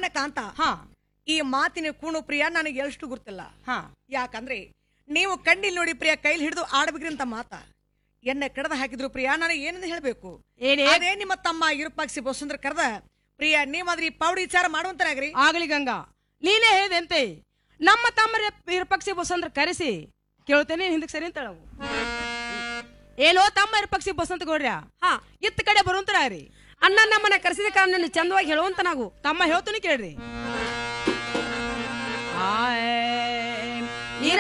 ನನ್ನ ಕಾಂತ ಹಾ ಈ ಮಾತಿನ ಕೂಣು ಪ್ರಿಯ ನನಗೆ ಎಷ್ಟು ಗೊತ್ತಿಲ್ಲ ಹಾ ಯಾಕಂದ್ರೆ ನೀವು ಕಂಡಿಲ್ ನೋಡಿ ಪ್ರಿಯ ಕೈಲಿ ಹಿಡಿದು ಆಡ್ಬೇಕ್ರಿ ಅಂತ ಮಾತ ಎಣ್ಣೆ ಕಡದ ಹಾಕಿದ್ರು ಪ್ರಿಯ ನನಗೆ ಏನಂತ ಹೇಳ್ಬೇಕು ಏನೇ ಅದೇ ನಿಮ್ಮ ತಮ್ಮ ಇರುಪಾಕ್ಷಿ ಬಸಂದ್ರ ಕರೆದ ಪ್ರಿಯ ನೀವಾದ್ರಿ ಪೌಡಿ ವಿಚಾರ ಮಾಡುವಂತರಾಗ್ರಿ ಆಗಲಿ ಗಂಗಾ ನೀನೇ ಹೇಳಿದಂತೆ ನಮ್ಮ ತಮ್ಮರ ಇರ್ಪಕ್ಷಿ ಬಸಂದ್ರ ಕರೆಸಿ ಕೇಳ್ತೇನೆ ಹಿಂದಕ್ಕೆ ಸರಿ ಅಂತ ಏನೋ ತಮ್ಮ ಇರ್ಪಕ್ಷಿ ಬಸಂತ ಗೌಡ್ರ ಹಾ ಇತ್ತ ಕಡೆ ಬರುವಂತರಾಗ್ರಿ ಅಣ್ಣ ನಮ್ಮನ್ನ ಕರೆಸಿದ ಕಾರಣ ಚಂದವಾಗಿ ಹೇಳುವಂತ ನಾವು ತಮ್ಮ ಹೇಳ್ತಾನೆ ಕೇಳ್ರಿ